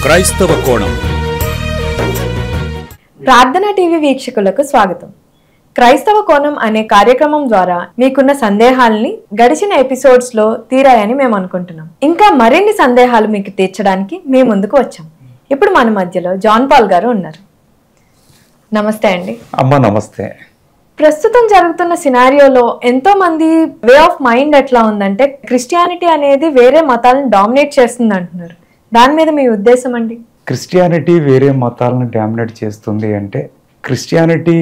క్రైస్తవ కోణం ప్రార్థన టీవీ వీక్షకులకు స్వాగతం క్రైస్తవ కోణం అనే కార్యక్రమం ద్వారా మీకున్న సందేహాల్ని గడిచిన ఎపిసోడ్స్ లో తీరాయని మేము అనుకుంటున్నాం ఇంకా మరిన్ని సందేహాలు మీకు తీర్చడానికి మేము ముందుకు వచ్చాం ఇప్పుడు మన మధ్యలో జాన్ పాల్ గారు ఉన్నారు నమస్తే అండి అమ్మ నమస్తే ప్రస్తుతం జరుగుతున్న సినారియోలో ఎంతో మంది వే ఆఫ్ మైండ్ ఎట్లా ఉందంటే క్రిస్టియానిటీ అనేది వేరే మతాలను డామినేట్ చేస్తుంది అంటున్నారు దాని మీద మీ ఉద్దేశం అండి క్రిస్టియానిటీ వేరే మతాలను డామినేట్ చేస్తుంది అంటే క్రిస్టియానిటీ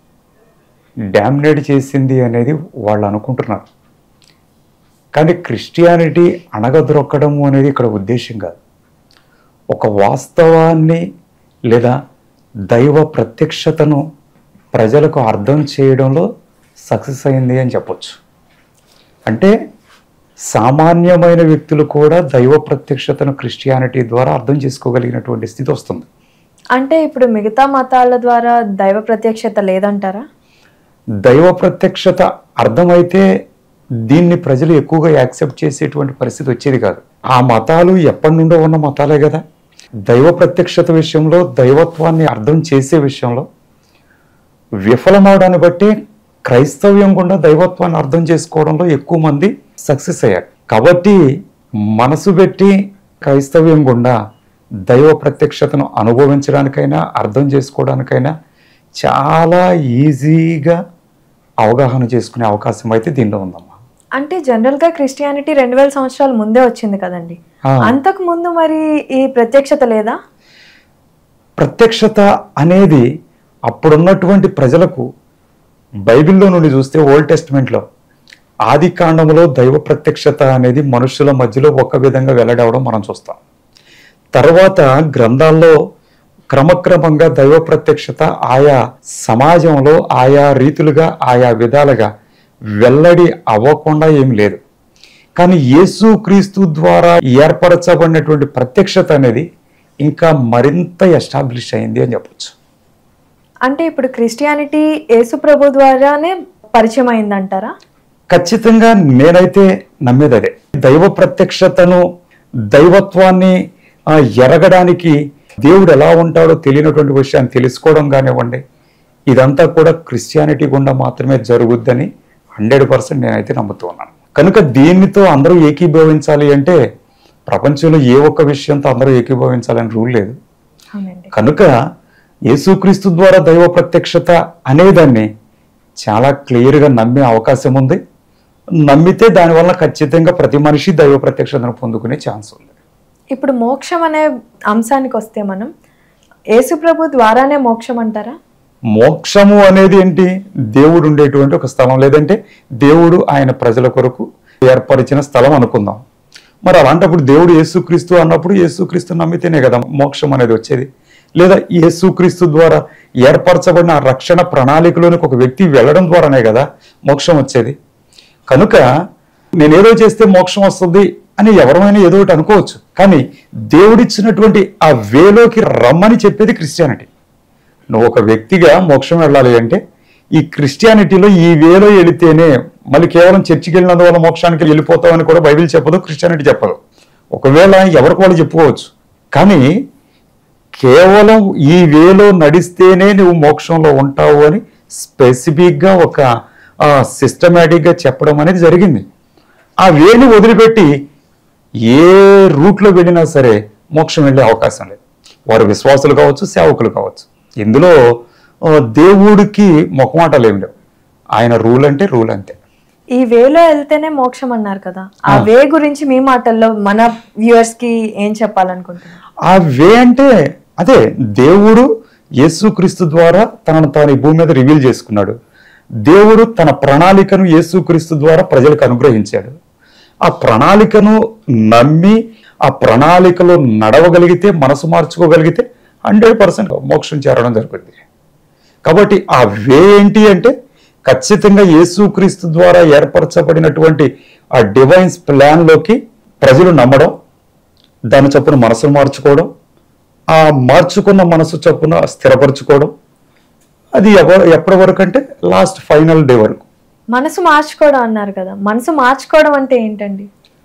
డామినేట్ చేసింది అనేది వాళ్ళు అనుకుంటున్నారు కానీ క్రిస్టియానిటీ అణగదొక్కడము అనేది ఇక్కడ ఉద్దేశం కాదు ఒక వాస్తవాన్ని లేదా దైవ ప్రత్యక్షతను ప్రజలకు అర్థం చేయడంలో సక్సెస్ అయింది అని చెప్పొచ్చు అంటే సామాన్యమైన వ్యక్తులు కూడా దైవ ప్రత్యక్షతను క్రిస్టియానిటీ ద్వారా అర్థం చేసుకోగలిగినటువంటి స్థితి వస్తుంది అంటే ఇప్పుడు మిగతా మతాల ద్వారా దైవ ప్రత్యక్షత లేదంటారా దైవ ప్రత్యక్షత అర్థమైతే దీన్ని ప్రజలు ఎక్కువగా యాక్సెప్ట్ చేసేటువంటి పరిస్థితి వచ్చేది కాదు ఆ మతాలు ఎప్పటి నుండో ఉన్న మతాలే కదా దైవ ప్రత్యక్షత విషయంలో దైవత్వాన్ని అర్థం చేసే విషయంలో విఫలమవడాన్ని బట్టి క్రైస్తవ్యం కూడా దైవత్వాన్ని అర్థం చేసుకోవడంలో ఎక్కువ మంది సక్సెస్ అయ్యారు కాబట్టి మనసు పెట్టి క్రైస్తవ్యం గుండా దైవ ప్రత్యక్షతను అనుభవించడానికైనా అర్థం చేసుకోవడానికైనా చాలా ఈజీగా అవగాహన చేసుకునే అవకాశం అయితే దీనిలో ఉందమ్మా అంటే జనరల్ గా క్రిస్టియానిటీ రెండు వేల సంవత్సరాల ముందే వచ్చింది కదండి ఆ. అంతకు ముందు మరి ఈ ప్రత్యక్షత లేదా ప్రత్యక్షత అనేది అప్పుడున్నటువంటి ప్రజలకు బైబిల్లో నుండి చూస్తే ఓల్డ్ టెస్ట్మెంట్లో ఆది కాండములో దైవ ప్రత్యక్షత అనేది మనుషుల మధ్యలో ఒక విధంగా వెల్లడవడం మనం చూస్తాం తర్వాత గ్రంథాల్లో క్రమక్రమంగా దైవ ప్రత్యక్షత ఆయా సమాజంలో ఆయా రీతులుగా ఆయా విధాలుగా వెల్లడి అవ్వకుండా ఏం లేదు కానీ యేసు క్రీస్తు ద్వారా ఏర్పరచబడినటువంటి ప్రత్యక్షత అనేది ఇంకా మరింత ఎస్టాబ్లిష్ అయింది అని చెప్పొచ్చు అంటే ఇప్పుడు క్రిస్టియానిటీ యేసు ప్రభు ద్వారానే పరిచయం అయిందంటారా ఖచ్చితంగా నేనైతే నమ్మేది అదే దైవ ప్రత్యక్షతను దైవత్వాన్ని ఆ, ఎరగడానికి దేవుడు ఎలా ఉంటాడో తెలియనటువంటి విషయాన్ని తెలుసుకోవడం కానివ్వండి ఇదంతా కూడా క్రిస్టియానిటీ గుండా మాత్రమే జరుగుద్దని హండ్రెడ్ పర్సెంట్ నేనైతే నమ్ముతూ ఉన్నాను కనుక దీనితో అందరూ ఏకీభవించాలి అంటే ప్రపంచంలో ఏ ఒక్క విషయంతో అందరూ ఏకీభవించాలని రూల్ లేదు అవునండి కనుక యేసుక్రీస్తు ద్వారా దైవ ప్రత్యక్షత అనేదాన్ని చాలా క్లియర్గా నమ్మే అవకాశం ఉంది నమ్మితే దానివల్ల ఖచ్చితంగా ప్రతి మనిషి దైవ ప్రత్యక్షతను పొందుకునే ఛాన్స్ ఉంది ఇప్పుడు మోక్షం అనే అంశానికి వస్తే మనం యేసు ప్రభు ద్వారానే మోక్షం అంటారా మోక్షము అనేది ఏంటి దేవుడు ఉండేటువంటి ఒక స్థలం లేదంటే దేవుడు ఆయన ప్రజల కొరకు ఏర్పరిచిన స్థలం అనుకుందాం మరి అలాంటప్పుడు దేవుడు యేసుక్రీస్తు అన్నప్పుడు యేసుక్రీస్తు నమ్మితేనే కదా మోక్షం అనేది వచ్చేది లేదా యేసుక్రీస్తు ద్వారా ఏర్పరచబడిన ఆ రక్షణ ప్రణాళికలోనికి ఒక వ్యక్తి వెళ్ళడం ద్వారానే కదా మోక్షం వచ్చేది కనుక నేనేదో చేస్తే మోక్షం వస్తుంది అని ఎవరైనా ఏదో ఒకటి అనుకోవచ్చు కానీ దేవుడిచ్చినటువంటి ఆ వేలోకి రమ్మని చెప్పేది క్రిస్టియానిటీ నువ్వు ఒక వ్యక్తిగా మోక్షం వెళ్ళాలి అంటే ఈ క్రిస్టియానిటీలో ఈ వేలో వెళితేనే మళ్ళీ కేవలం చర్చికి వెళ్ళినందువల్ల మోక్షానికి వెళ్ళిపోతావు అని కూడా బైబిల్ చెప్పదు క్రిస్టియానిటీ చెప్పదు ఒకవేళ ఎవరికి వాళ్ళు చెప్పుకోవచ్చు కానీ కేవలం ఈ వేలో నడిస్తేనే నువ్వు మోక్షంలో ఉంటావు అని స్పెసిఫిక్గా ఒక సిస్టమేటిక్గా చెప్పడం అనేది జరిగింది ఆ వేని వదిలిపెట్టి ఏ రూట్లో వెళ్ళినా సరే మోక్షం వెళ్ళే అవకాశం లేదు వారు విశ్వాసులు కావచ్చు సేవకులు కావచ్చు ఇందులో ఆ, దేవుడికి మొక్కమాటలు ఏమి లేవు ఆయన రూల్ అంటే రూల్ అంతే ఈ వేలో వెళ్తేనే మోక్షం అన్నారు కదా ఆ వే గురించి మీ మాటల్లో మన వ్యూవర్స్ కి ఏం చెప్పాలనుకుంటున్నారు ఆ వే అంటే అదే దేవుడు యేసుక్రీస్తు ద్వారా తనను తాను ఈ భూమి మీద రివీల్ చేసుకున్నాడు దేవుడు తన ప్రణాళికను యేసుక్రీస్తు ద్వారా ప్రజలకు అనుగ్రహించాడు ఆ ప్రణాళికను నమ్మి ఆ ప్రణాళికలో నడవగలిగితే మనసు మార్చుకోగలిగితే హండ్రెడ్ పర్సెంట్ మోక్షం చేరడం జరుగుతుంది కాబట్టి ఆ వే ఏంటి అంటే ఖచ్చితంగా యేసుక్రీస్తు ద్వారా ఏర్పరచబడినటువంటి ఆ డివైన్స్ ప్లాన్లోకి ప్రజలు నమ్మడం దాని చొప్పున మనసును మార్చుకోవడం ఆ మార్చుకున్న మనసు చొప్పున స్థిరపరచుకోవడం అది ఎవ ఎప్పటి వరకు అంటే లాస్ట్ ఫైనల్ డే వరకు మనసు మార్చుకోవడం అన్నారు కదా మనసు మార్చుకోవడం అంటే ఏంటండి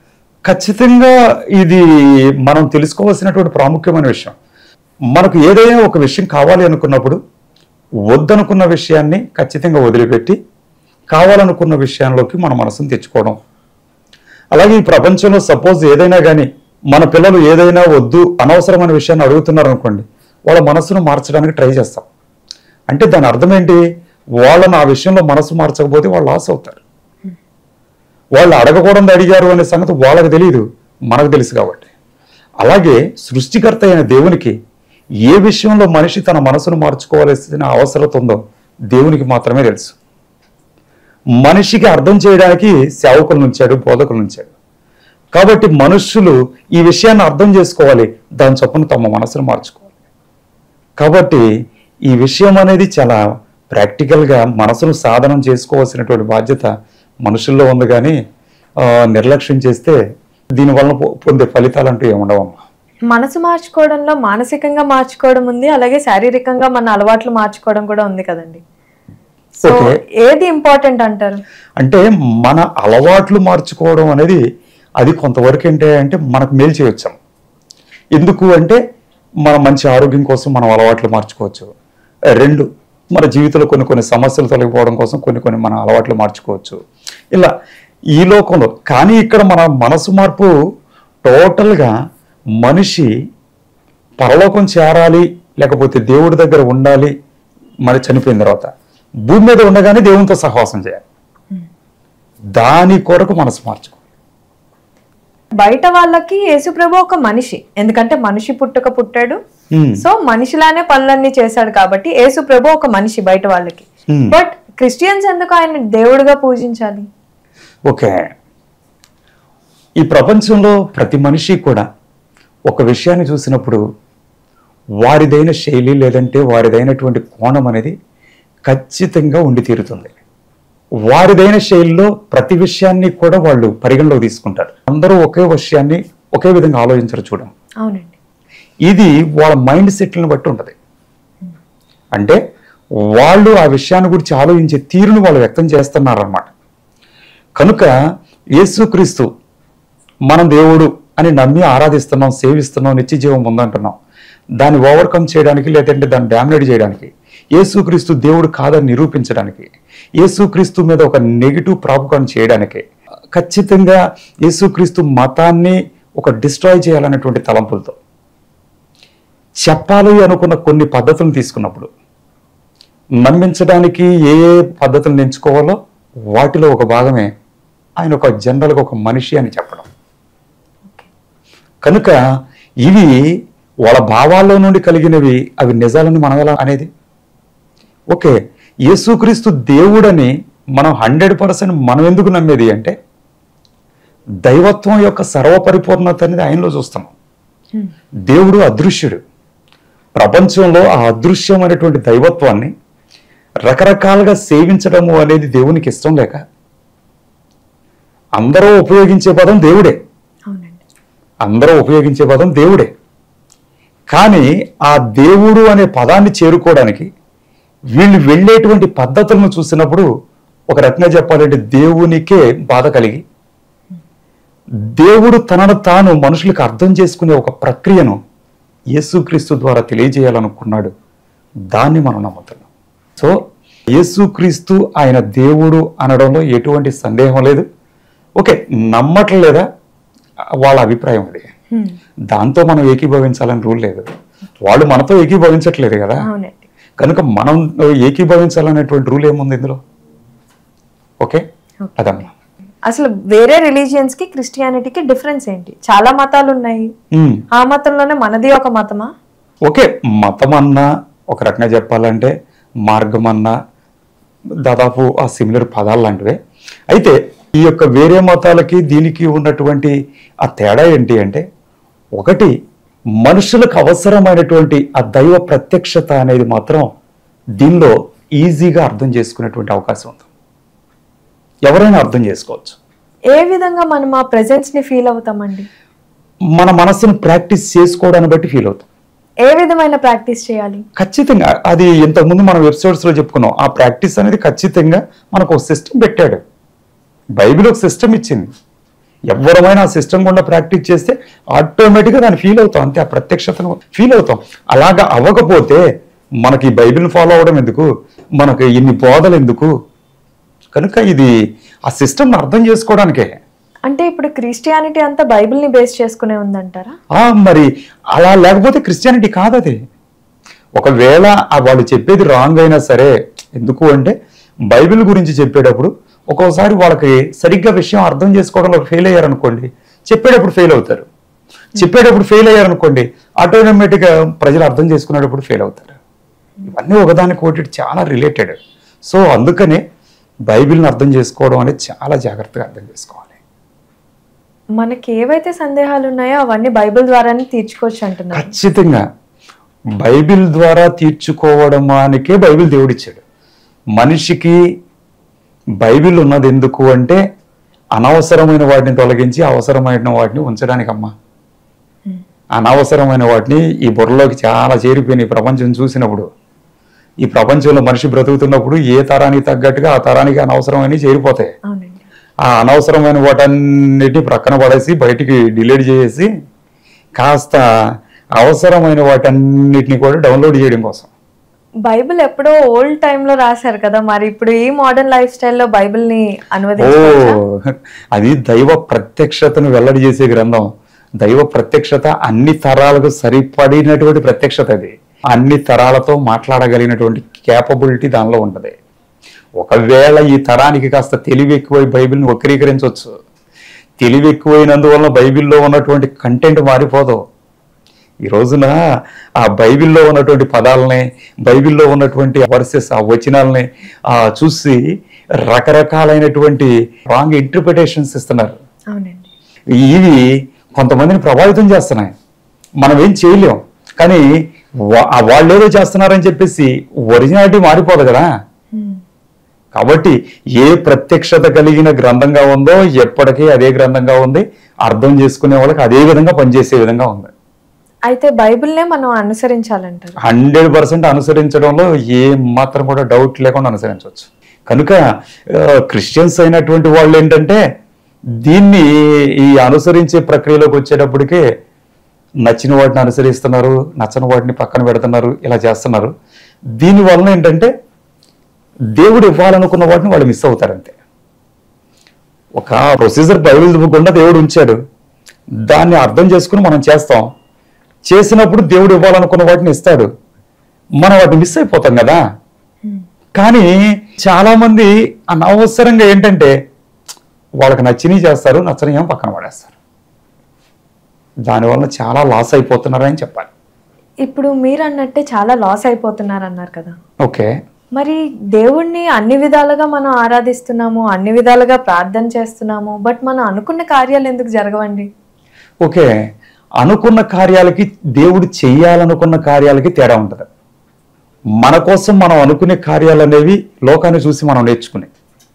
ఖచ్చితంగా ఇది మనం తెలుసుకోవాల్సినటువంటి ప్రాముఖ్యమైన విషయం మనకు ఏదైనా ఒక విషయం కావాలి అనుకున్నప్పుడు వద్దనుకున్న విషయాన్ని ఖచ్చితంగా వదిలిపెట్టి కావాలనుకున్న విషయంలోకి మన మనసును తెచ్చుకోవడం అలాగే ఈ ప్రపంచంలో సపోజ్ ఏదైనా కానీ మన పిల్లలు ఏదైనా వద్దు అనవసరమైన విషయాన్ని అడుగుతున్నారు అనుకోండి వాళ్ళ మనసును మార్చడానికి ట్రై చేస్తాం అంటే దాని అర్థం ఏంటి వాళ్ళని ఆ విషయంలో మనసు మార్చకపోతే వాళ్ళు లాస్ అవుతారు వాళ్ళు అడగకూడదు అడిగారు అనే సంగతి వాళ్ళకి తెలియదు మనకు తెలుసు కాబట్టి అలాగే సృష్టికర్త అయిన దేవునికి ఏ విషయంలో మనిషి తన మనసును మార్చుకోవాల్సిన అవసరం ఉందో దేవునికి మాత్రమే తెలుసు మనిషికి అర్థం చేయడానికి సేవకులు నుంచాడు బోధకులు నుంచాడు కాబట్టి మనుష్యులు ఈ విషయాన్ని అర్థం చేసుకోవాలి దాని చొప్పున తమ మనసును మార్చుకోవాలి కాబట్టి ఈ విషయం అనేది చాలా ప్రాక్టికల్గా మనసును సాధనం చేసుకోవాల్సినటువంటి బాధ్యత మనుషుల్లో ఉంది కానీ ఆ, నిర్లక్ష్యం చేస్తే దీనివల్ల పొ- పొందే ఫలితాలు అంటూ ఏముండవమ్మా మనసు మార్చుకోవడంలో మానసికంగా మార్చుకోవడం ఉంది అలాగే శారీరకంగా మన అలవాట్లు మార్చుకోవడం కూడా ఉంది కదండి సో Okay. ఏది ఇంపార్టెంట్ అంటారు అంటే మన అలవాట్లు మార్చుకోవడం అనేది అది కొంతవరకు ఏంటి అంటే మనకు మేలు చేయొచ్చాం ఎందుకు అంటే మన మంచి ఆరోగ్యం కోసం మనం అలవాట్లు మార్చుకోవచ్చు రెండు మన జీవితంలో కొన్ని కొన్ని సమస్యలు తొలగిపోవడం కోసం కొన్ని కొన్ని మన అలవాట్లు మార్చుకోవచ్చు ఇలా ఈ లోకంలో కానీ ఇక్కడ మన మనసు మార్పు టోటల్గా మనిషి పరలోకం చేరాలి లేకపోతే దేవుడి దగ్గర ఉండాలి మరి చనిపోయిన తర్వాత భూమి మీద ఉండగానే దేవునితో సహవాసం చేయాలి దాని కొరకు మనసు మార్చుకో బయట వాళ్ళకి యేసుప్రభు ఒక మనిషి ఎందుకంటే మనిషి పుట్టుక పుట్టాడు Hmm. సో మనిషిలానే పనులన్నీ చేశాడు కాబట్టి యేసుప్రభు ఒక మనిషి బయట వాళ్ళకి Hmm. బట్ క్రిస్టియన్స్ ఎందుకు ఆయన దేవుడిగా పూజించాలి ఓకే ఈ ప్రపంచంలో ప్రతి మనిషి కూడా ఒక విషయాన్ని చూసినప్పుడు వారిదైన శైలి లేదంటే వారిదైనటువంటి కోణం అనేది ఖచ్చితంగా ఉండి తీరుతుంది వారిదైన శైలిలో ప్రతి విషయాన్ని కూడా వాళ్ళు పరిగణలోకి తీసుకుంటారు అందరూ ఒకే విషయాన్ని ఒకే విధంగా ఆలోచించరు చూడం అవునండి ఇది వాళ్ళ మైండ్ సెట్లను బట్టి ఉంటుంది అంటే వాళ్ళు ఆ విషయాన్ని గురించి ఆలోచించే తీరును వాళ్ళు వ్యక్తం చేస్తున్నారన్నమాట కనుక యేసుక్రీస్తు మనం దేవుడు అని నమ్మి ఆరాధిస్తున్నాం సేవిస్తున్నాం నిత్య జీవం ఉందంటున్నాం దాన్ని ఓవర్కమ్ చేయడానికి లేదంటే దాన్ని డామినేట్ చేయడానికి యేసుక్రీస్తు దేవుడు కాదని నిరూపించడానికి యేసుక్రీస్తు మీద ఒక నెగిటివ్ ప్రాపకాండ చేయడానికి ఖచ్చితంగా యేసుక్రీస్తు మతాన్ని ఒక డిస్ట్రాయ్ చేయాలనేటువంటి తలంపులతో చెప్పాలి అనుకున్న కొన్ని పద్ధతులను తీసుకున్నప్పుడు నమ్మించడానికి ఏ ఏ పద్ధతులను ఎంచుకోవాలో వాటిలో ఒక భాగమే ఆయన ఒక జనరల్గా ఒక మనిషి అని చెప్పడం కనుక ఇవి వాళ్ళ భావాల్లో నుండి కలిగినవి అవి నిజాలని మనం ఎలా అనేది ఓకే యేసుక్రీస్తు దేవుడని మనం హండ్రెడ్ పర్సెంట్ మనం ఎందుకు నమ్మేది అంటే దైవత్వం యొక్క సర్వపరిపూర్ణత అనేది ఆయనలో చూస్తున్నాం దేవుడు అదృశ్యుడు ప్రపంచంలో ఆ అదృశ్యమైనటువంటి దైవత్వాన్ని రకరకాలుగా సేవించడము అనేది దేవునికి ఇష్టం లేక అందరూ ఉపయోగించే పదం దేవుడే అవునండి అందరూ ఉపయోగించే పదం దేవుడే కానీ ఆ దేవుడు అనే పదాన్ని చేరుకోవడానికి వీళ్ళు వెళ్ళేటువంటి పద్ధతులను చూసినప్పుడు ఒక రకంగా చెప్పాలంటే దేవునికే బాధ కలిగి దేవుడు తనను తాను మనుషులకు అర్థం చేసుకునే ఒక ప్రక్రియను యేసుక్రీస్తు ద్వారా తెలియజేయాలనుకున్నాడు దాన్ని మనం నమ్ముతున్నాం సో యేసుక్రీస్తు ఆయన దేవుడు అనడంలో ఎటువంటి సందేహం లేదు ఓకే నమ్మట్లేదా వాళ్ళ అభిప్రాయం అది Hmm. దాంతో మనం ఏకీభవించాలని రూల్ లేదు వాళ్ళు మనతో ఏకీభవించట్లేదు కదా అవునండి కనుక మనం ఏకీభవించాలనేటువంటి రూల్ ఏముంది ఇందులో ఓకే Okay. అదమ్మా అసలు వేరే రిలీజియన్స్ కి క్రిస్టియానిటీకి డిఫరెన్స్ ఏంటి చాలా మతాలు ఉన్నాయి ఉమ్. ఆ మతంలోనే మనది ఒక మతమా ఓకే మతం అన్నా ఒక రకంగా చెప్పాలంటే మార్గం అన్నా దాదాపు ఆ సిమిలర్ పదాలు లాంటివే అయితే ఈ యొక్క వేరే మతాలకి దీనికి ఉన్నటువంటి ఆ తేడా ఏంటి అంటే ఒకటి మనుషులకు అవసరమైనటువంటి ఆ దైవ ప్రత్యక్షత అనేది మాత్రం దీనిలో ఈజీగా అర్థం చేసుకునేటువంటి అవకాశం ఉంది ఎవరైనా అర్థం చేసుకోవచ్చు ఏ విధంగా మనం ఆ ప్రెజెన్స్ ని ఫీల్ అవుతామండి మన మనసును ప్రాక్టీస్ చేసుకోవడాన్ని బట్టి ఫీల్ అవుతాం ఏ విధమైన ప్రాక్టీస్ చేయాలి ఖచ్చితంగా అది ఇంతకుముందు మనం ఎపిసోడ్స్ లో చెప్పుకున్నాం ఆ ప్రాక్టీస్ అనేది ఖచ్చితంగా మనకు ఒక సిస్టమ్ పెట్టాడు బైబిల్ ఒక సిస్టమ్ ఇచ్చింది ఎవరమైనా ఆ సిస్టమ్ గుండా ప్రాక్టీస్ చేస్తే ఆటోమేటిక్గా దాన్ని ఫీల్ అవుతాం అంతే ఆ ప్రత్యక్షతను ఫీల్ అవుతాం అలాగా అవ్వకపోతే మనకి ఈ బైబిల్ని ఫాలో అవ్వడం ఎందుకు మనకు ఇన్ని బోధలు ఎందుకు కనుక ఇది ఆ సిస్టమ్ని అర్థం చేసుకోవడానికే అంటే ఇప్పుడు క్రిస్టియానిటీ అంతా బైబిల్ని బేస్ చేసుకునే ఉందంటారా ఆ, మరి అలా లేకపోతే క్రిస్టియానిటీ కాదు అది ఒకవేళ ఆ వాళ్ళు చెప్పేది రాంగ్ అయినా సరే ఎందుకు అంటే బైబిల్ గురించి చెప్పేటప్పుడు ఒక్కోసారి వాళ్ళకి సరిగ్గా విషయం అర్థం చేసుకోవడంలో ఫెయిల్ అయ్యారనుకోండి చెప్పేటప్పుడు ఫెయిల్ అవుతారు చెప్పేటప్పుడు ఫెయిల్ అయ్యారనుకోండి ఆటోమేటిక్గా ప్రజలు అర్థం చేసుకునేటప్పుడు ఫెయిల్ అవుతారు ఇవన్నీ ఒకదానికి ఒకటి చాలా రిలేటెడ్ సో అందుకనే బైబిల్ని అర్థం చేసుకోవడం అనేది చాలా జాగ్రత్తగా అర్థం చేసుకోవాలి మనకి ఏవైతే సందేహాలు ఉన్నాయో అవన్నీ బైబిల్ ద్వారానే తీర్చుకోవచ్చు అంటున్నారు ఖచ్చితంగా బైబిల్ ద్వారా తీర్చుకోవడమానికే బైబిల్ దేవుడిచ్చాడు మనిషికి బైబిల్ ఉన్నది ఎందుకు అంటే అనవసరమైన వాటిని తొలగించి అవసరమైన వాటిని ఉంచడానికమ్మా అనవసరమైన వాటిని ఈ బుర్రలోకి చాలా చేరిపోయిన ఈ ప్రపంచం చూసినప్పుడు ఈ ప్రపంచంలో మనిషి బ్రతుకుతున్నప్పుడు ఏ తరానికి తగ్గట్టుగా ఆ తరానికి అనవసరమైనవి చేరిపోతాయి అవునండి ఆ అనవసరమైన వాటన్నిటిని ప్రక్కన పడేసి బయటికి డిలీట్ చేసి కాస్త అవసరమైన వాటన్నిటిని కూడా డౌన్లోడ్ చేయడం కోసం బైబిల్ ఎప్పుడో ఓల్డ్ టైంలో రాశారు కదా మరి ఇప్పుడు ఈ మోడర్న్ లైఫ్ స్టైల్లో బైబిల్ని ఓ అనువదించవచ్చా అది దైవ ప్రత్యక్షతను వెల్లడి చేసే గ్రంథం దైవ ప్రత్యక్షత అన్ని తరాలకు సరిపడినటువంటి ప్రత్యక్షత అది అన్ని తరాలతో మాట్లాడగలిగినటువంటి క్యాపబిలిటీ దానిలో ఉంటది ఒకవేళ ఈ తరానికి కాస్త తెలివి ఎక్కువై బైబిల్ని వక్రీకరించవచ్చు తెలివి ఎక్కువైనందువలన బైబిల్లో ఉన్నటువంటి కంటెంట్ మారిపోదు ఈ రోజున ఆ బైబిల్లో ఉన్నటువంటి పదాలని బైబిల్లో ఉన్నటువంటి వర్సెస్ ఆ వచనాలని ఆ చూసి రకరకాలైనటువంటి రాంగ్ ఇంటర్ప్రిటేషన్స్ ఇస్తున్నారు అవునండి ఇవి కొంతమందిని ప్రభావితం చేస్తున్నాయి మనం ఏం చేయలేం కానీ వా- ఆ వాళ్ళు ఏదో చేస్తున్నారని చెప్పేసి ఒరిజినాలిటీ మారిపోదు కదా Hmm. కాబట్టి ఏ ప్రత్యక్షత కలిగిన గ్రంథంగా ఉందో ఎప్పటికీ అదే గ్రంథంగా ఉంది అర్థం చేసుకునే వాళ్ళకి అదే విధంగా పనిచేసే విధంగా ఉంది అయితే బైబిల్నే మనం అనుసరించాలంటారు హండ్రెడ్ పర్సెంట్ అనుసరించడంలో ఏ మాత్రం కూడా డౌట్ లేకుండా అనుసరించవచ్చు కనుక క్రిస్టియన్స్ అయినటువంటి వాళ్ళు ఏంటంటే దీన్ని ఈ అనుసరించే ప్రక్రియలోకి వచ్చేటప్పటికే నచ్చిన వాటిని అనుసరిస్తున్నారు నచ్చని వాటిని పక్కన పెడుతున్నారు ఇలా చేస్తున్నారు దీని వలన ఏంటంటే దేవుడు ఇవ్వాలనుకున్న వాటిని వాళ్ళు మిస్ అవుతారంతే ఒక ప్రొసీజర్ బైబిల్ గుండా దేవుడు ఉంచాడు దాన్ని అర్థం చేసుకుని మనం చేస్తాం చేసినప్పుడు దేవుడు ఇవ్వాలనుకున్న వాటిని ఇస్తాడు మనం వాటిని మిస్ అయిపోతాం కదా కానీ చాలా మంది అనవసరంగా ఏంటంటే వాళ్ళకి నచ్చినవి చేస్తారు నచ్చని ఏమో పక్కన పడేస్తారు దానివల్ల చాలా లాస్ అయిపోతున్నారని చెప్పాలి ఇప్పుడు మీరు అన్నట్టే చాలా లాస్ అయిపోతున్నారు అన్నారు కదా ఓకే మరి దేవుణ్ణి అన్ని విధాలుగా మనం ఆరాధిస్తున్నాము అన్ని విధాలుగా ప్రార్థన చేస్తున్నాము బట్ మనం అనుకున్న కార్యాలు ఎందుకు జరగవండి ఓకే అనుకున్న కార్యాలకి దేవుడు చెయ్యాలనుకున్న కార్యాలకి తేడా ఉంటుంది మన కోసం మనం అనుకునే కార్యాలు అనేవి లోకాన్ని చూసి మనం నేర్చుకునే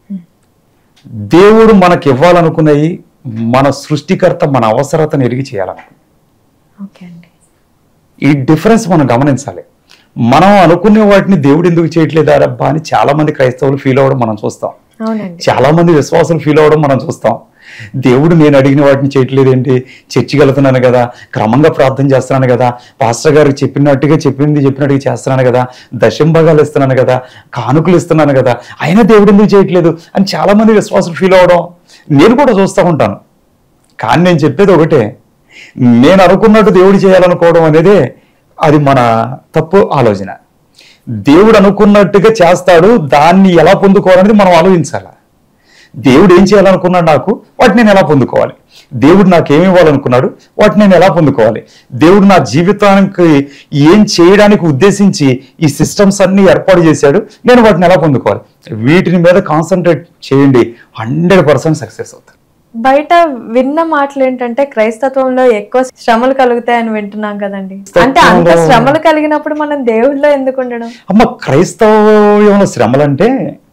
దేవుడు మనకి ఇవ్వాలనుకున్నవి మన సృష్టికర్త మన అవసరతను ఎరిగి చేయాలనుకున్నాయి ఓకే అండి ఈ డిఫరెన్స్ మనం గమనించాలి మనం అనుకునే వాటిని దేవుడు ఎందుకు చేయట్లేదు అరబ్బా అని చాలా మంది క్రైస్తవులు ఫీల్ అవ్వడం మనం చూస్తాం అవునండి చాలా మంది విశ్వాసులు ఫీల్ అవ్వడం మనం చూస్తాం దేవుడు నేను అడిగిన వాటిని చేయట్లేదు ఏంటి చర్చికి వెళ్తున్నాను కదా క్రమంగా ప్రార్థన చేస్తున్నాను కదా పాస్టర్ గారు చెప్పినట్టుగా చెప్పింది చెప్పినట్టుగా చేస్తున్నాను కదా దశంభాగాలు ఇస్తున్నాను కదా కానుకలు ఇస్తున్నాను కదా అయినా దేవుడు ఎందుకు చేయట్లేదు అని చాలా మంది విశ్వాసులు ఫీల్ అవ్వడం నేను కూడా చూస్తూ ఉంటాను కానీ నేను చెప్పేది ఒకటే నేను అనుకున్నట్టు దేవుడు చేయాలనుకోవడం అనేది అది మన తప్పు ఆలోచన దేవుడు అనుకున్నట్టుగా చేస్తాడు దాన్ని ఎలా పొందుకోవాలనేది మనం ఆలోచించాలి దేవుడు ఏం చేయాలనుకున్నాడు నాకు వాటిని నేను ఎలా పొందుకోవాలి దేవుడు నాకు ఏమి ఇవ్వాలనుకున్నాడు వాటిని నేను ఎలా పొందుకోవాలి దేవుడు నా జీవితానికి ఏం చేయడానికి ఉద్దేశించి ఈ సిస్టమ్స్ అన్ని ఏర్పాటు చేశాడు నేను వాటిని ఎలా పొందుకోవాలి వీటిని మీద కాన్సన్ట్రేట్ చేయండి హండ్రెడ్ పర్సెంట్ సక్సెస్ అవుతారు బయట విన్న మాటలు ఏంటంటే క్రైస్తత్వంలో ఎక్కువ శ్రమలు కలుగుతాయని వింటున్నాం కదండి అంటే అంత క్రైస్తవంలో- శ్రమలు కలిగినప్పుడు మనం దేవుడిలో ఎందుకు ఉండడం అమ్మ క్రైస్తవంలో శ్రమలంటే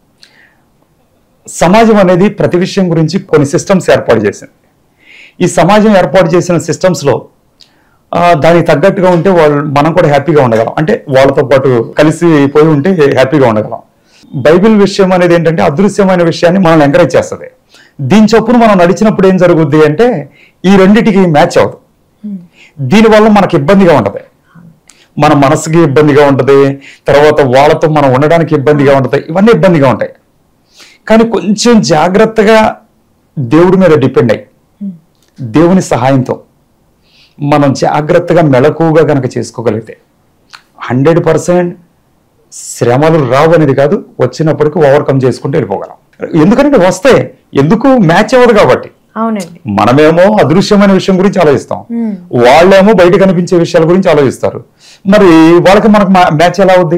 సమాజం అనేది ప్రతి విషయం గురించి కొన్ని సిస్టమ్స్ ఏర్పాటు చేసింది ఈ సమాజం ఏర్పాటు చేసిన సిస్టమ్స్లో దానికి తగ్గట్టుగా ఉంటే వాళ్ళు మనం కూడా హ్యాపీగా ఉండగలం అంటే వాళ్ళతో పాటు కలిసి పోయి ఉంటే హ్యాపీగా ఉండగలం బైబిల్ విషయం అనేది ఏంటంటే అదృశ్యమైన విషయాన్ని మనల్ని ఎంకరేజ్ చేస్తుంది దీని చొప్పున మనం నడిచినప్పుడు ఏం జరుగుద్ది అంటే ఈ రెండిటికి మ్యాచ్ అవ్వదు దీనివల్ల మనకి ఇబ్బందిగా ఉంటుంది మన మనసుకి ఇబ్బందిగా ఉంటుంది తర్వాత వాళ్ళతో మనం ఉండడానికి ఇబ్బందిగా ఉంటుంది ఇవన్నీ ఇబ్బందిగా ఉంటాయి కానీ కొంచెం జాగ్రత్తగా దేవుడి మీద డిపెండ్ అయ్యి దేవుని సహాయంతో మనం జాగ్రత్తగా మెలకువగా కనుక చేసుకోగలిగితే హండ్రెడ్ పర్సెంట్ శ్రమలు రావు అనేది కాదు వచ్చినప్పటికీ ఓవర్కమ్ చేసుకుంటూ వెళ్ళిపోగలం ఎందుకంటే వస్తే ఎందుకు మ్యాచ్ అవ్వదు కాబట్టి అవునండి మనమేమో అదృశ్యమైన విషయం గురించి ఆలోచిస్తాం Hmm. వాళ్ళేమో బయట కనిపించే విషయాల గురించి ఆలోచిస్తారు మరి వాళ్ళకి మనకు మ్యాచ్ ఎలా అవుద్ది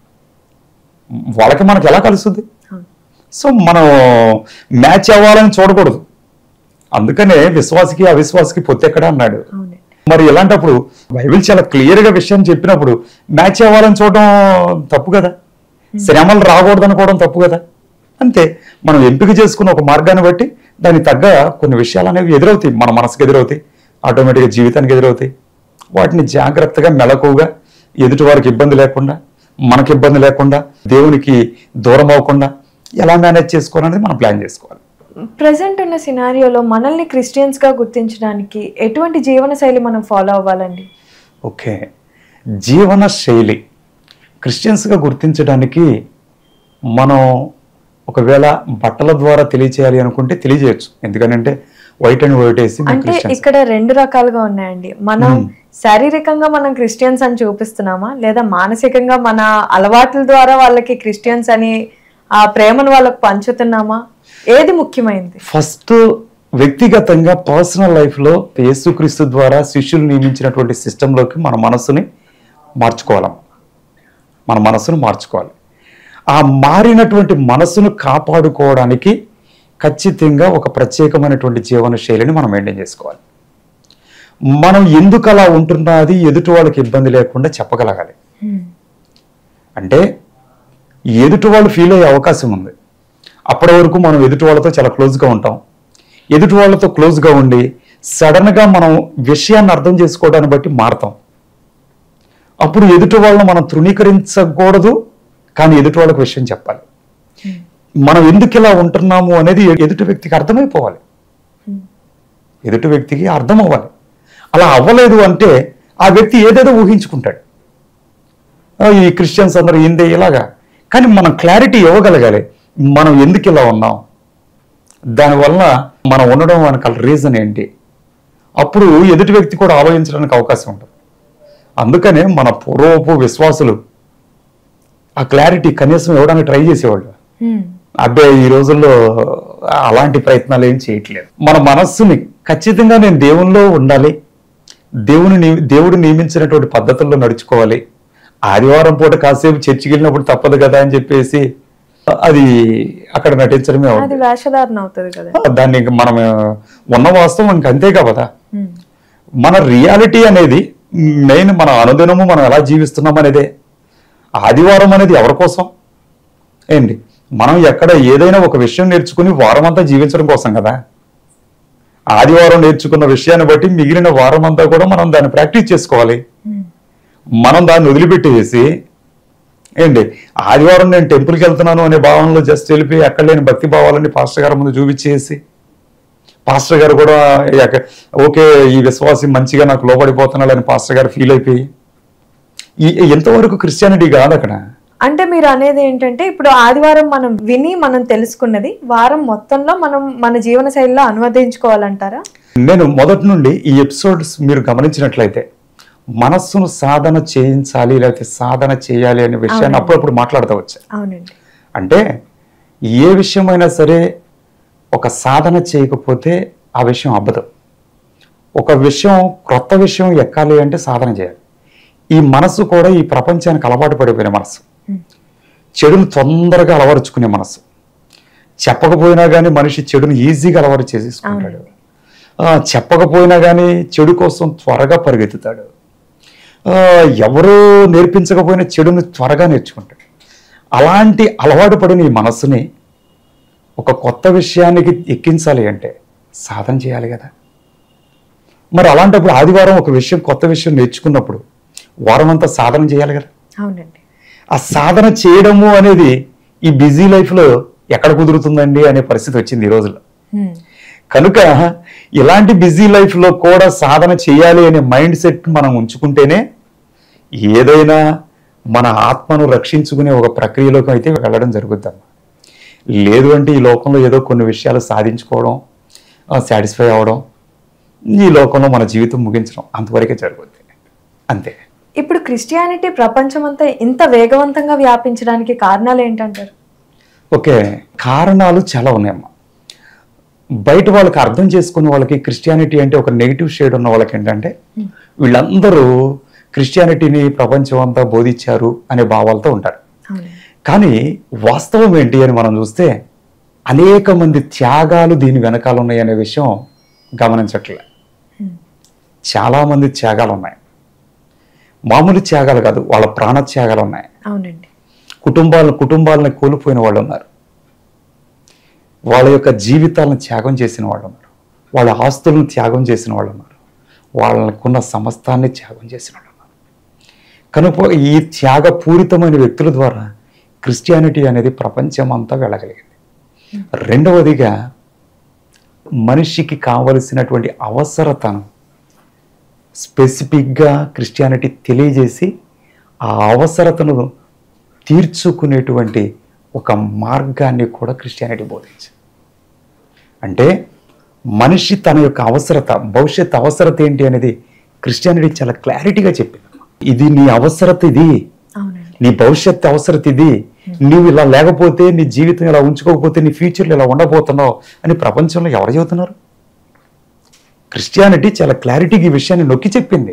వాళ్ళకి మనకి ఎలా కలుస్తుంది అవును. సో మనం మ్యాచ్ అవ్వాలని చూడకూడదు అందుకనే విశ్వాసికి అవిశ్వాసికి పొత్తెక్కడ అన్నాడు అవునండి మరి ఇలాంటప్పుడు బైబిల్ చాలా క్లియర్ గా విషయం చెప్పినప్పుడు మ్యాచ్ అవ్వాలని చూడడం తప్పు కదా శ్రమలు రాకూడదు అనుకోవడం తప్పు కదా అంతే మనం ఎంపిక చేసుకున్న ఒక మార్గాన్ని బట్టి దానికి తగ్గ కొన్ని విషయాలు అనేవి ఎదురవుతాయి మన మనసుకు ఎదురవుతాయి ఆటోమేటిక్గా జీవితానికి ఎదురవుతాయి వాటిని జాగ్రత్తగా మెలకువగా ఎదుటి వారికి ఇబ్బంది లేకుండా మనకి ఇబ్బంది లేకుండా దేవునికి దూరం అవ్వకుండా ఎలా మేనేజ్ చేసుకోవాలనేది మనం ప్లాన్ చేసుకోవాలి ప్రజెంట్ ఉన్న సినారియోలో మనల్ని క్రిస్టియన్స్ గా గుర్తించడానికి ఎటువంటి జీవన శైలి మనం ఫాలో అవ్వాలండి ఓకే జీవన శైలి క్రిస్టియన్స్గా గుర్తించడానికి మనం ఒకవేళ బట్టల ద్వారా తెలియచేయాలి అనుకుంటే తెలియజేయచ్చు ఎందుకనంటే వైట్ అండ్ వైట్ వేసి మేము అంటే క్రిస్టియన్స్ ఇక్కడ రెండు రకాలుగా ఉన్నాయండి మనం శారీరకంగా మనం క్రిస్టియన్స్ అని చూపిస్తున్నామా లేదా మానసికంగా మన అలవాట్ల ద్వారా వాళ్ళకి క్రిస్టియన్స్ అని ఆ ప్రేమను వాళ్ళకి పంచుతున్నామా ఏది ముఖ్యమైనది ఫస్ట్ వ్యక్తిగతంగా పర్సనల్ లైఫ్లో యేసుక్రీస్తు ద్వారా శిష్యులు నియమించినటువంటి సిస్టంలోకి మన మనసుని మార్చుకోవాలి మన మనసును మార్చుకోవాలి ఆ మారినటువంటి మనసును కాపాడుకోవడానికి ఖచ్చితంగా ఒక ప్రత్యేకమైనటువంటి జీవన శైలిని మనం మెయింటైన్ చేసుకోవాలి మనం ఎందుకు అలా ఉంటున్నది ఎదుటి వాళ్ళకి ఇబ్బంది లేకుండా చెప్పగలగాలి అంటే ఎదుటి వాళ్ళు ఫీల్ అయ్యే అవకాశం ఉంది అప్పటి వరకు మనం ఎదుటి వాళ్ళతో చాలా క్లోజ్గా ఉంటాం ఎదుటి వాళ్ళతో క్లోజ్గా ఉండి సడన్గా మనం విషయాన్ని అర్థం చేసుకోవడాన్ని బట్టి మారుతాం అప్పుడు ఎదుటి వాళ్ళని మనం తృణీకరించకూడదు కానీ ఎదుటి వాళ్ళకి విషయం చెప్పాలి మనం ఎందుకు ఇలా ఉంటున్నాము అనేది ఎదుటి వ్యక్తికి అర్థమైపోవాలి ఎదుటి వ్యక్తికి అర్థం అవ్వాలి అలా అవ్వలేదు అంటే ఆ వ్యక్తి ఏదేదో ఊహించుకుంటాడు ఆ, ఈ క్రిస్టియన్స్ అందరూ ఏందే ఇలాగా కానీ మనం క్లారిటీ ఇవ్వగలగాలి మనం ఎందుకు ఇలా ఉన్నాం దానివల్ల మనం ఉండడం వెనకాల రీజన్ ఏంటి అప్పుడు ఎదుటి వ్యక్తి కూడా ఆలోచించడానికి అవకాశం ఉంటుంది అందుకనే మన పూర్వపు విశ్వాసులు ఆ క్లారిటీ కనీసం ఇవ్వడానికి ట్రై చేసేవాళ్ళు అబ్బాయి ఈ రోజుల్లో అలాంటి ప్రయత్నాలు ఏం చేయట్లేదు మన మనస్సుని ఖచ్చితంగా నేను దేవునిలో ఉండాలి దేవుని నియ- దేవుడు నియమించినటువంటి పద్ధతుల్లో నడుచుకోవాలి ఆదివారం పూట కాసేపు చర్చికి వెళ్ళినప్పుడు తప్పదు కదా అని చెప్పేసి అది అక్కడ నటించడమే అది అవుతుంది వేషధారణ అవుతుంది కదా దాన్ని ఇంక మనం ఉన్న వాస్తవం ఇంక అంతే కదా ఉమ్. మన రియాలిటీ అనేది మెయిన్ మన అనుదినము మనం ఎలా జీవిస్తున్నాం అనేదే ఆదివారం అనేది ఎవరి కోసం ఏంటి మనం ఎక్కడ ఏదైనా ఒక విషయం నేర్చుకుని వారం అంతా జీవించడం కోసం కదా ఆదివారం నేర్చుకున్న విషయాన్ని బట్టి మిగిలిన వారం అంతా కూడా మనం దాన్ని ప్రాక్టీస్ చేసుకోవాలి ఉమ్. మనం దాన్ని వదిలిపెట్టేసి ఏంటి ఆదివారం నేను టెంపుల్కి వెళ్తున్నాను అనే భావనలో జస్ట్ వెళ్ళిపోయి ఎక్కడ లేని భక్తి భావాలని పాస్టర్ గారి ముందు చూపించేసి పాస్టర్ గారు కూడా ఎక్క- ఓకే ఈ విశ్వాసి మంచిగా నాకు లోబడిపోతున్నాడు అని పాస్టర్ గారు ఫీల్ అయిపోయి ఈ ఎంతవరకు క్రిస్టియానిటీ కాదు అక్కడ అంటే మీరు అనేది ఏంటంటే ఇప్పుడు ఆదివారం మనం విని మనం తెలుసుకున్నది వారం మొత్తంలో మనం మన జీవన శైలిలో అనువదించుకోవాలంటారా నేను మొదటి నుండి ఈ ఎపిసోడ్స్ మీరు గమనించినట్లయితే మనస్సును సాధన చేయించాలి లేకపోతే సాధన చేయాలి అనే విషయాన్ని అవునండి. అప్పుడప్పుడు మాట్లాడుతూ వచ్చా అవునండి అంటే ఏ విషయమైనా సరే ఒక సాధన చేయకపోతే ఆ విషయం అబ్బదు ఒక విషయం క్రొత్త విషయం ఎక్కాలి అంటే సాధన చేయాలి ఈ మనసు కూడా ఈ ప్రపంచానికి అలవాటు పడిపోయిన మనసు ఉమ్. చెడును తొందరగా అలవరుచుకునే మనసు చెప్పకపోయినా కానీ మనిషి చెడును ఈజీగా అలవాటు చేసేసుకుంటాడు అవునండి. ఆ, చెప్పకపోయినా కానీ చెడు కోసం త్వరగా పరిగెత్తుతాడు ఆ, ఎవరు నేర్పించకపోయినా చెడును త్వరగా నేర్చుకుంటాడు అలాంటి అలవాటు పడిన ఈ మనస్సుని ఒక కొత్త విషయానికి ఎక్కించాలి అంటే సాధన చేయాలి కదా మరి అలాంటప్పుడు ఆదివారం ఒక విషయం కొత్త విషయం నేర్చుకున్నప్పుడు వారం అంతా సాధన చేయాలి కదా అవునండి ఆ సాధన చేయడము అనేది ఈ బిజీ లైఫ్లో ఎక్కడ కుదురుతుందండి అనే పరిస్థితి వచ్చింది ఈ రోజుల్లో హ్మ్. కనుక ఇలాంటి బిజీ లైఫ్లో కూడా సాధన చేయాలి అనే మైండ్ సెట్ మనం ఉంచుకుంటేనే ఏదైనా మన ఆత్మను రక్షించుకునే ఒక ప్రక్రియలోకి అయితే వెళ్ళడం జరుగుద్దమ్మా లేదు అంటే ఈ లోకంలో ఏదో కొన్ని విషయాలు సాధించుకోవడం సాటిస్ఫై అవ్వడం ఈ లోకంలో మన జీవితం ముగించడం అంతవరకే జరుగుద్ది అంతే ఇప్పుడు క్రిస్టియానిటీ ప్రపంచమంతా ఇంత వేగవంతంగా వ్యాపించడానికి కారణాలు ఏంటంటారు ఓకే కారణాలు చాలా ఉన్నాయమ్మా బయట వాళ్ళకి అర్థం చేసుకునే వాళ్ళకి క్రిస్టియానిటీ అంటే ఒక నెగిటివ్ షేడ్ ఉన్న వాళ్ళకి ఏంటంటే వీళ్ళందరూ క్రిస్టియానిటీని ప్రపంచం అంతా బోధించారు అనే భావాలతో ఉంటారు అవునండి కానీ వాస్తవం ఏంటి అని మనం చూస్తే అనేక మంది త్యాగాలు దీని వెనకాల ఉన్నాయి అనే విషయం గమనించట్లే హ్మ్. చాలా మంది త్యాగాలు ఉన్నాయి మామూలు త్యాగాలు కాదు వాళ్ళ ప్రాణ త్యాగాలు ఉన్నాయి అవునండి కుటుంబాలను కుటుంబాలను కోల్పోయిన వాళ్ళు ఉన్నారు వాళ్ళ యొక్క జీవితాలను త్యాగం చేసిన వాళ్ళు ఉన్నారు వాళ్ళ ఆస్తులను త్యాగం చేసిన వాళ్ళు ఉన్నారు వాళ్ళకున్న సమస్తాన్ని త్యాగం చేసిన వాళ్ళు ఉన్నారు కనుక ఈ త్యాగపూరితమైన వ్యక్తుల ద్వారా క్రిస్టియానిటీ అనేది ప్రపంచం అంతా వెళ్ళగలిగింది రెండవదిగా మనిషికి కావలసినటువంటి అవసరతను స్పెసిఫిక్గా క్రిస్టియానిటీ తెలియజేసి ఆ అవసరతను తీర్చుకునేటువంటి ఒక మార్గాన్ని కూడా క్రిస్టియానిటీ బోధించింది అంటే మనిషి తన యొక్క అవసరత భవిష్యత్ అవసరత ఏంటి అనేది క్రిస్టియానిటీ చాలా క్లారిటీగా చెప్పింది ఇది నీ అవసరత ఇది అవునండి నీ భవిష్యత్ అవసరత ఇది నువ్వు ఇలా లేకపోతే నీ జీవితం ఇలా ఉంచుకోకపోతే నీ ఫ్యూచర్లో ఇలా ఉండబోతున్నావు అని ప్రపంచంలో ఎవరు చెబుతున్నారు క్రిస్టియానిటీ చాలా క్లారిటీగా ఈ విషయాన్ని నొక్కి చెప్పింది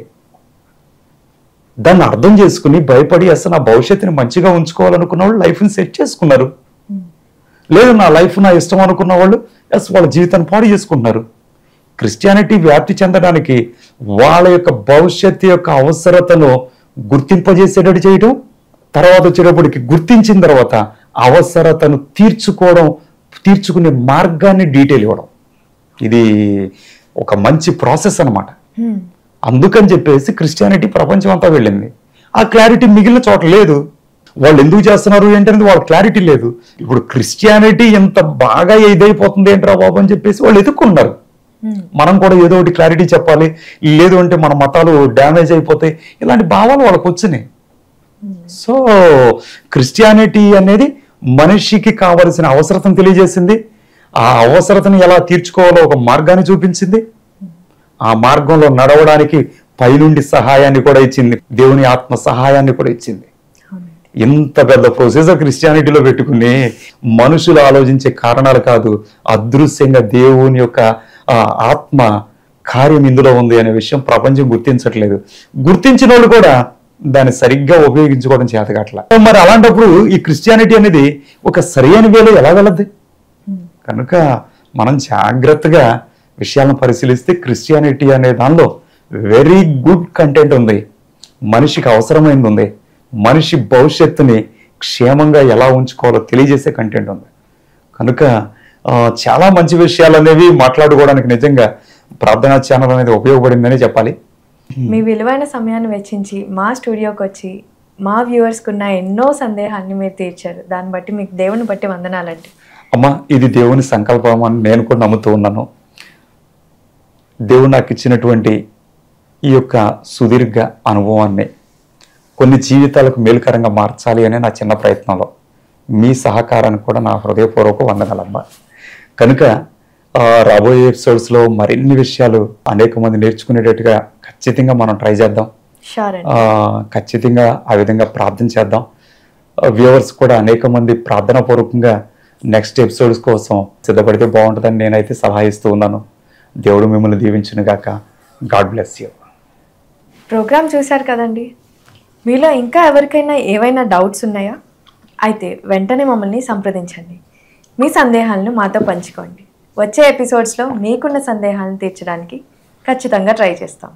దాన్ని అర్థం చేసుకుని భయపడి అసలు నా భవిష్యత్తుని మంచిగా ఉంచుకోవాలనుకున్న వాళ్ళు లైఫ్ని సెట్ చేసుకున్నారు లేదు నా లైఫ్ నా ఇష్టం అనుకున్న వాళ్ళు ఎస్ వాళ్ళ జీవితాన్ని పాడు చేసుకుంటున్నారు క్రిస్టియానిటీ వ్యాప్తి చెందడానికి వాళ్ళ యొక్క భవిష్యత్తు యొక్క అవసరతను గుర్తింపజేసేటట్టు చేయడం తర్వాత వచ్చేటప్పటికి గుర్తించిన తర్వాత అవసరతను తీర్చుకోవడం తీర్చుకునే మార్గాన్ని డీటెయిల్ ఇవ్వడం ఇది ఒక మంచి ప్రాసెస్ అన్నమాట హ్మ్. అందుకని చెప్పేసి క్రిస్టియానిటీ ప్రపంచం అంతా వెళ్ళింది ఆ క్లారిటీ మిగిలిన చోట లేదు వాళ్ళు ఎందుకు చేస్తున్నారు ఏంటనేది వాళ్ళ క్లారిటీ లేదు ఇప్పుడు క్రిస్టియానిటీ ఎంత బాగా ఇదైపోతుంది ఏంట్రా బాబు అని చెప్పేసి వాళ్ళు ఎదుర్కొన్నారు హ్మ్. మనం కూడా ఏదో ఒకటి క్లారిటీ చెప్పాలి లేదు అంటే మన మతాలు డ్యామేజ్ అయిపోతాయి ఇలాంటి భావాలు వాళ్ళకి వచ్చినాయి సో క్రిస్టియానిటీ అనేది మనిషికి కావలసిన అవసరతను తెలియజేసింది ఆ అవసరతను ఎలా తీర్చుకోవాలో ఒక మార్గాన్ని చూపించింది ఆ మార్గంలో నడవడానికి పైనుండి సహాయాన్ని కూడా ఇచ్చింది దేవుని ఆత్మ సహాయాన్ని కూడా ఇచ్చింది అవునండి ఇంత పెద్ద ప్రొసెసర్ క్రిస్టియానిటీలో పెట్టుకుని మనుషులు ఆలోచించే కారణాలు కాదు అదృశ్యంగా దేవుని యొక్క ఆ, ఆత్మ కార్యం ఇందులో ఉంది అనే విషయం ప్రపంచం గుర్తించట్లేదు గుర్తించిన వాళ్ళు కూడా దాన్ని సరిగ్గా ఉపయోగించుకోవడం చేతగట్ల మరి అలాంటప్పుడు ఈ క్రిస్టియానిటీ అనేది ఒక సరైన వేలో ఎలా వెళ్ళద్ది కనుక మనం జాగ్రత్తగా విషయాలను పరిశీలిస్తే క్రిస్టియానిటీ అనే దానిలో వెరీ గుడ్ కంటెంట్ ఉంది మనిషికి అవసరమైంది ఉంది మనిషి భవిష్యత్తుని క్షేమంగా ఎలా ఉంచుకోవాలో తెలియజేసే కంటెంట్ ఉంది కనుక ఆ, చాలా మంచి విషయాలు అనేవి మాట్లాడుకోవడానికి నిజంగా ప్రార్థనా ఛానల్ అనేది ఉపయోగపడిందని చెప్పాలి మీ విలువైన సమయాన్ని వెచ్చించి మా స్టూడియోకి వచ్చి మా వ్యూవర్స్కి ఉన్న ఎన్నో సందేహాన్ని మీరు తీర్చారు దాన్ని బట్టి మీకు దేవుని బట్టి వందనాలండి అమ్మా ఇది దేవుని సంకల్పం అని నేను కూడా నమ్ముతూ ఉన్నాను దేవుడు నాకు ఇచ్చినటువంటి ఈ యొక్క సుదీర్ఘ అనుభవాన్ని కొన్ని జీవితాలకు మేలుకరంగా మార్చాలి అనే నా చిన్న ప్రయత్నంలో మీ సహకారానికి కూడా నా హృదయపూర్వక వందనాలమ్మా కనుక ఆ, రాబోయే ఎపిసోడ్స్లో మరిన్ని విషయాలు అనేక మంది నేర్చుకునేటట్టుగా ఖచ్చితంగా మనం ట్రై చేద్దాం షూర్ అండి ఆ, ఖచ్చితంగా ఆ విధంగా ప్రార్థన చేద్దాం వ్యూవర్స్ కూడా అనేక మంది ప్రార్థన పూర్వకంగా నెక్స్ట్ ఎపిసోడ్స్ కోసం సిద్ధపడితే బాగుంటుందని నేనైతే సలహా ఇస్తూ ఉన్నాను దేవుడు మిమ్మల్ని దీవించును గాక గాడ్ బ్లెస్ యూ ప్రోగ్రామ్ చూశారు కదండి మీలో ఇంకా ఎవరికైనా ఏవైనా డౌట్స్ ఉన్నాయా అయితే వెంటనే మమ్మల్ని సంప్రదించండి మీ సందేహాలను మాతో పంచుకోండి వచ్చే ఎపిసోడ్స్లో మీకున్న సందేహాలను తీర్చడానికి ఖచ్చితంగా ట్రై చేస్తాం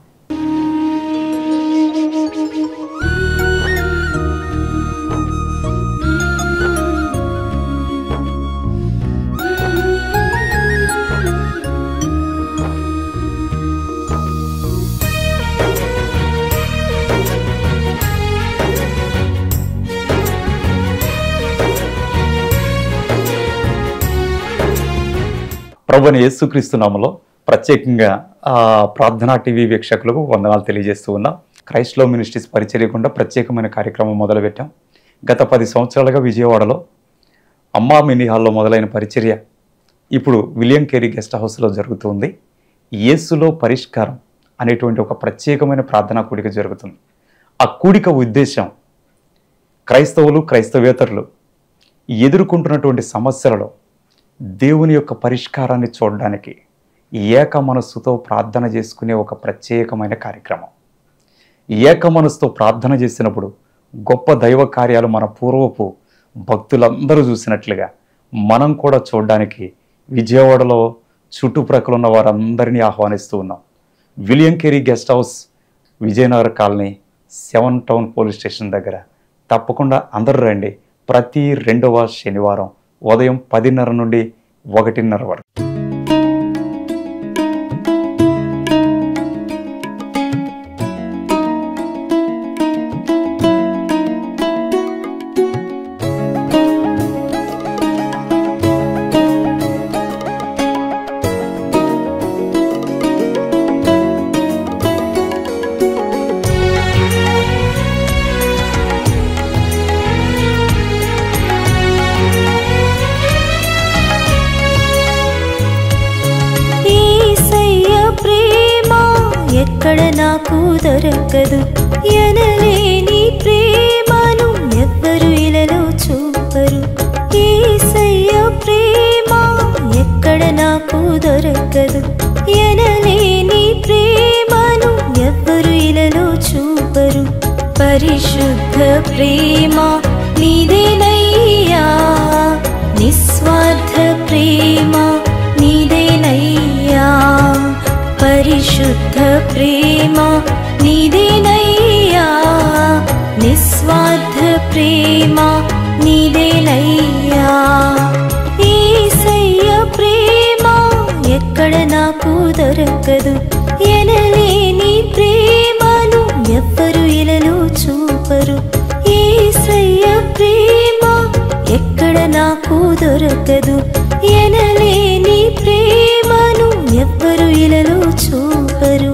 ప్రభుని యేసుక్రీస్తు నామలో ప్రత్యేకంగా ఆ, ప్రార్థనా టీవీ వీక్షకులకు వందనాలు తెలియజేస్తూ ఉన్నాం క్రైస్ట్లో మినిస్ట్రీస్ పరిచర్యకుండా ప్రత్యేకమైన కార్యక్రమం మొదలుపెట్టాం గత పది సంవత్సరాలుగా విజయవాడలో అమ్మా మినీ హాల్లో మొదలైన పరిచర్య ఇప్పుడు విలియం కేరీ గెస్ట్ హౌస్లో జరుగుతుంది యేసులో పరిష్కారం అనేటువంటి ఒక ప్రత్యేకమైన ప్రార్థనా కూడిక జరుగుతుంది ఆ కూడిక ఉద్దేశం క్రైస్తవులు క్రైస్తవేతరులు ఎదుర్కొంటున్నటువంటి సమస్యలలో దేవుని యొక్క పరిష్కారాన్ని చూడడానికి ఏక మనస్సుతో ప్రార్థన చేసుకునే ఒక ప్రత్యేకమైన కార్యక్రమం ఏక మనస్సుతో ప్రార్థన చేసినప్పుడు గొప్ప దైవ కార్యాలు మన పూర్వపు భక్తులందరూ చూసినట్లుగా మనం కూడా చూడడానికి విజయవాడలో చుట్టుప్రక్కల ఉన్న వారందరినీ ఆహ్వానిస్తూ ఉన్నాం William Carey guest house Vijayanagar colony seven town police station దగ్గర తప్పకుండా అందరూ రండి ప్రతి రెండవ శనివారం ఉదయం పదిన్నర నుండి ఒకటిన్నర వరకు ఏసయ్య ప్రేమ ఎక్కడ నాకు దొరకదు ఎనలేని ప్రేమను ఎవ్వరు ఇలలో చూపరు ఏసయ్య ప్రేమ ఎక్కడ నాకు దొరకదు ఎనలేని ప్రేమను ఎవ్వరు ఇలలో చూపరు పరిశుద్ధ ప్రేమ నీదేనయ్యా నిస్వార్థ ప్రేమ నీదేనయ్యా పరిశుద్ధ ప్రేమ నీదేనయ్యా నిస్వార్థ ప్రేమ నీదేనయ్యా ఏసయ్య ప్రేమ ఎక్కడ నాకు దొరకదు ఎనలేని ప్రేమను ఎవ్వరు ఇలలో చూపరు ఏసయ్య ప్రేమ ఎక్కడ నాకు దొరకదు ఎనలేని ప్రేమను ఎవ్వరు ఇలలో చూపరు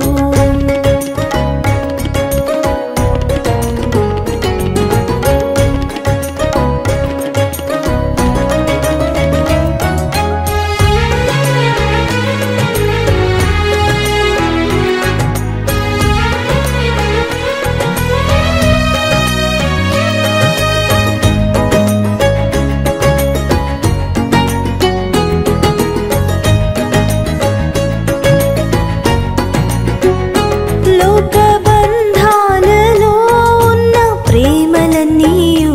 లోక బంధాలలో ఉన్న ప్రేమలన్నీయు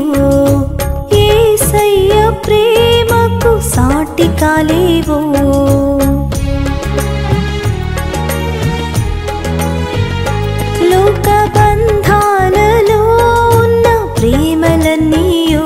ఏసయ్య ప్రేమకు సాటి కాలేవో లోక బంధాలలో ఉన్న ప్రేమలన్నీయు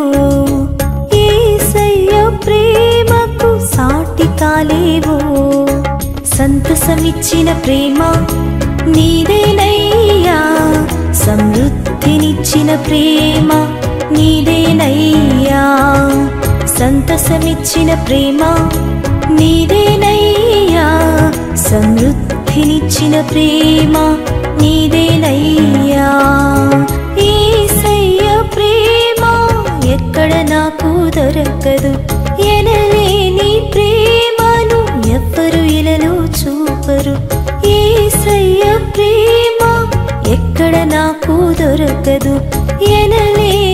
ఏసయ్య ప్రేమకు సాటి కాలేవో సంతసమిచ్చిన ప్రేమ నీదేనయ్యా సమృద్ధినిచ్చిన ప్రేమ నీదేనయ్యా సంతసమిచ్చిన ప్రేమ నీదేనయ్యా సమృద్ధినిచ్చిన ప్రేమ నీదేనయ్యా ఏసయ్య ప్రేమ ఎక్కడ నాకు దొరకదు ఎనలేని ప్రేమను ఎవ్వరు ఇలలో చూపరు ఏసయ్య ప్రేమ ఎక్కడ నాకు దొరకదు ఎనలేని